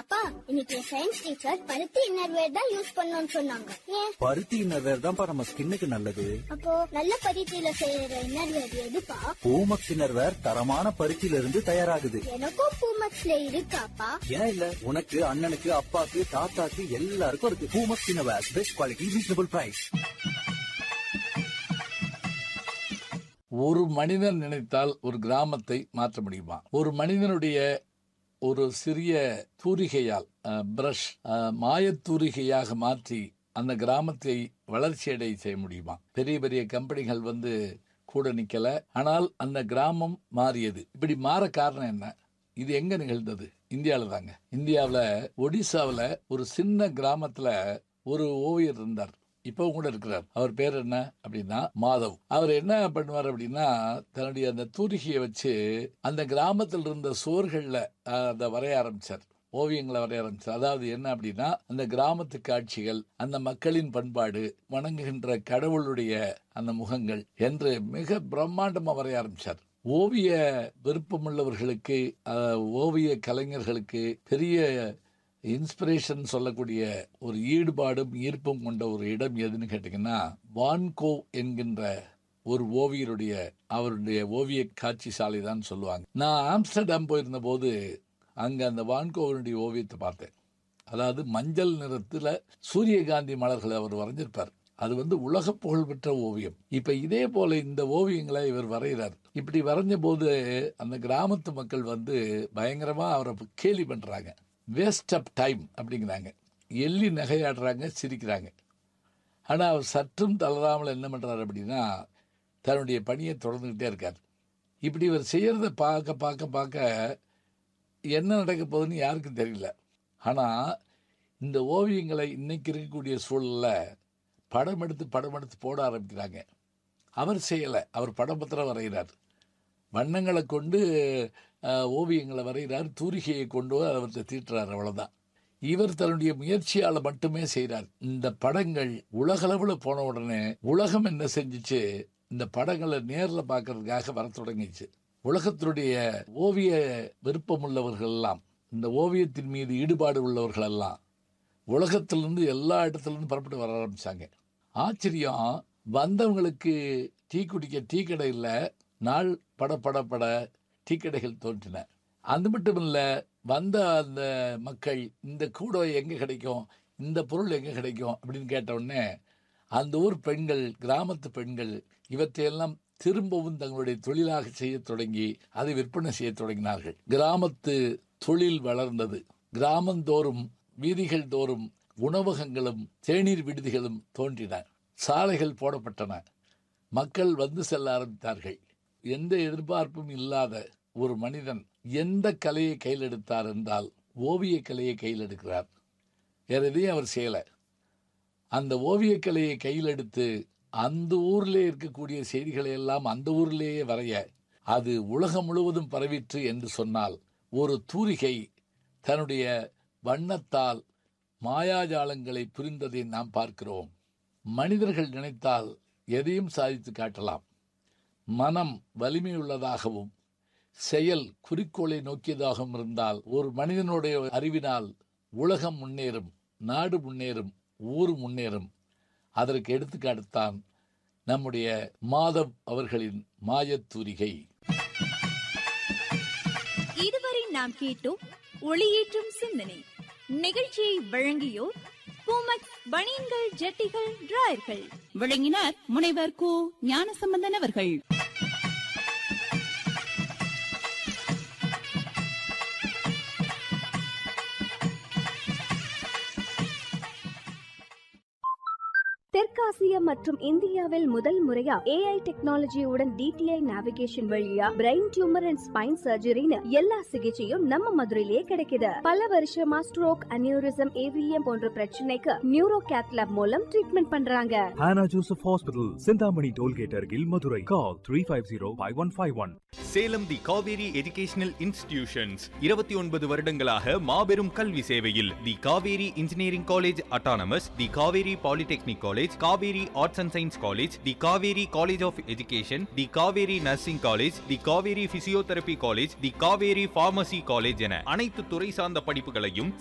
அப்பா இன்னைக்கு science teacher பருத்தி இன்னர்வேர் தான் யூஸ் பண்ணணும்னு சொன்னாங்க ஏன் பருத்தி இன்னர்வேர் தான்ப்பா நம்ம ஸ்கின்னுக்கு நல்லது அப்போ நல்ல பருத்தியில செய்யற இன்னர்வேர் எதுப்பா பூமக்ஸ் இன்னர்வேர் தரமான பருத்தியில இருந்து தயாராகுது எனக்கும் பூமக்ஸ்ல இருக்காப்பா ஏன் இல்ல உனக்கு அண்ணனுக்கு அப்பாக்கு தாத்தாக்கு எல்லாருக்கும் இருக்கு Poomex innerwear best quality reasonable price ஒரு மனிதன் நினைத்தால் ஒரு கிராமத்தை மாற்ற முடியுமா ஒரு மனிதனுடைய ஒரு சிறிய தூரிகையால் பிரஷ் மாயத்தூரிகையாக மாற்றி அந்த கிராமத்தை வளர்ச்சியடை செய்ய முடியுமா பெரிய பெரிய கம்பெனிகள் வந்து கூட நிக்கல ஆனால் அந்த கிராமம் மாறியது இப்படி மாற காரணம் என்ன இது எங்க நிகழ்ந்தது இந்தியாவில் தாங்க இந்தியாவில் ஒடிசாவில் ஒரு சின்ன கிராமத்துல ஒரு ஓவியர் இருந்தார் இப்போ கூட இருக்கிறார் அவர் பேர் என்ன அப்படின்னா மாதவ் அவர் என்ன பண்ணுவார் அப்படின்னா தன்னுடைய அந்த தூரிகையை வச்சு அந்த கிராமத்தில் இருந்த சுவர்கள்ல அஹ், அதை வரைய ஆரம்பிச்சார் ஓவியங்களை வரைய ஆரம்பிச்சார் அதாவது என்ன அப்படின்னா அந்த கிராமத்து காட்சிகள் அந்த மக்களின் பண்பாடு வணங்குகின்ற கடவுளுடைய அந்த முகங்கள் என்று மிக பிரம்மாண்டமா வரைய ஆரம்பிச்சார் ஓவிய விருப்பமுள்ளவர்களுக்கு அஹ், ஓவிய கலைஞர்களுக்கு பெரிய இன்ஸ்பிரேஷன் சொல்லக்கூடிய ஒரு ஈடுபாடும் ஈர்ப்பும் கொண்ட ஒரு இடம் எதுன்னு கேட்டீங்கன்னா வான்கோ என்கின்ற ஒரு ஓவியருடைய அவருடைய ஓவிய காட்சி சாலை தான் சொல்லுவாங்க நான் ஆம்ஸ்டர்டாம் போயிருந்த போது அங்க அந்த வான்கோவனுடைய ஓவியத்தை பார்த்தேன் அதாவது மஞ்சள் நிறத்துல சூரியகாந்தி மலர்களை அவர் வரைஞ்சிருப்பார் அது வந்து உலக புகழ்பெற்ற ஓவியம் இப்ப இதே போல இந்த ஓவியங்களை இவர் வரைகிறார் இப்படி வரைஞ்ச போது அந்த கிராமத்து மக்கள் வந்து பயங்கரமா அவரை கேலி பண்றாங்க வேஸ்ட் ஆஃப் டைம் அப்படிங்கிறாங்க எள்ளி நகையாடுறாங்க சிரிக்கிறாங்க ஆனா அவர் சற்றும் தளராமல் என்ன பண்றாரு அப்படின்னா தன்னுடைய பணியை தொடர்ந்துகிட்டே இருக்கார் இப்படி இவர் செய்யறத பார்க்க பார்க்க பார்க்க என்ன நடக்க போகுதுன்னு யாருக்கும் தெரியல ஆனா இந்த ஓவியங்களை இன்னைக்கு இருக்கக்கூடிய சூழல்ல படம் எடுத்து படம் எடுத்து போட ஆரம்பிக்கிறாங்க அவர் செய்யல அவர் படம் பத்திரம் வரைகிறார் வண்ணங்களை கொண்டு அஹ், ஓவியங்களை வரைகிறார் தூரிகையை கொண்டு அவர்கிட்ட தீட்டுறார் அவ்வளவுதான் இவர் தன்னுடைய முயற்சியால மட்டுமே செய்றார் இந்த படங்கள் உலகளவுல போன உடனே உலகம் என்ன செஞ்சுச்சு இந்த படங்களை நேர்ல பார்க்கறதுக்காக வர தொடங்கிச்சு உலகத்தினுடைய ஓவிய விருப்பம் உள்ளவர்கள் எல்லாம் இந்த ஓவியத்தின் மீது ஈடுபாடு உள்ளவர்கள் எல்லாம் உலகத்திலிருந்து எல்லா இடத்துலேருந்து புறப்பட்டு வர ஆரம்பிச்சாங்க ஆச்சரியம் வந்தவங்களுக்கு டீ குடிக்க டீ கடை இல்ல நாள் பட பட பட டீ கடைகள் தோன்றின அது மட்டும் இல்ல வந்த அந்த மக்கள் இந்த கூடை எங்க கிடைக்கும் இந்த பொருள் எங்க கிடைக்கும் அப்படின்னு கேட்ட உடனே அந்த ஊர் பெண்கள் கிராமத்து பெண்கள் இவற்றையெல்லாம் திரும்பவும் தங்களுடைய தொழிலாக செய்ய தொடங்கி அதை விற்பனை செய்ய தொடங்கினார்கள் கிராமத்து தொழில் வளர்ந்தது கிராமந்தோறும் வீதிகள் தோறும் உணவகங்களும் தேநீர் விடுதிகளும் தோன்றின சாலைகள் போடப்பட்டன மக்கள் வந்து செல்ல ஆரம்பித்தார்கள் எந்த எதிர்பார்ப்பும் இல்லாத ஒரு மனிதன் எந்த கலையை கையில் எடுத்தார் என்றால் ஓவிய கலையை கையில் எடுக்கிறார் வேற எதையும் அவர் செய்யல அந்த ஓவியக் கலையை கையில் எடுத்து அந்த ஊரிலே இருக்கக்கூடிய செய்திகளை எல்லாம் அந்த ஊரிலேயே வரைய அது உலகம் முழுவதும் பரவிற்று என்று சொன்னால் ஒரு தூரிகை தன்னுடைய வண்ணத்தால் மாயாஜாலங்களை புரிந்ததை நாம் பார்க்கிறோம் மனிதர்கள் நினைத்தால் எதையும் சாதித்து காட்டலாம் மனம் வலிமையுள்ளதாகவும் செயல் குறிக்கோளை நோக்கியதாகவும் இருந்தால் ஒரு மனிதனுடைய அறிவினால் உலகம் முன்னேறும் நாடு முன்னேறும் ஊர் முன்னேறும் அதற்கு எடுத்துக்காட்டுத்தான் நம்முடைய மாதவ் அவர்களின் மாயத்தூரிகை இதுவரை நாம் கேட்டோம் ஒளியேற்றும் சிந்தனை நிகழ்ச்சியை வழங்கியோர் பூமக்ஸ் பனியன்கள் ஜட்டிகள் டிராயர்கள் விளங்கினார் முனைவர் கு ஞானசம்பந்தன் அவர்கள் தெற்காசியா மற்றும் இந்தியாவில் முதல் முறையா ஏஐ டெக்னாலஜியுடன் டிடிஐ நேவிகேஷன் வழியா பிரெயின் டியூமர் அண்ட் ஸ்பைன் சர்ஜரின்னு எல்லா சிகிச்சையும் நம்ம மதுரையிலேயே கிடைக்குது பல வருஷமா ஸ்ட்ரோக் அனியூரிசம் ஏவிஎம் போன்ற பிரச்சனைக்கு நியூரோ கேத்லாப் மூலம் ட்ரீட்மெண்ட் பண்றாங்க Hannah Joseph Hospital, Sindhamani Tollgate, Argil, Madurai. Call 350-5151. Salem the Kaveri educational institutions இருபத்தி ஒன்பது வருடங்களாக மாபெரும் கல்வி சேவையில் the Kaveri engineering college autonomous the Kaveri polytechnic college Kaveri arts and science college the Kaveri college of education the Kaveri nursing college the Kaveri physiotherapy college the Kaveri pharmacy college என அனைத்து துறை சார்ந்த படிப்புகளையும்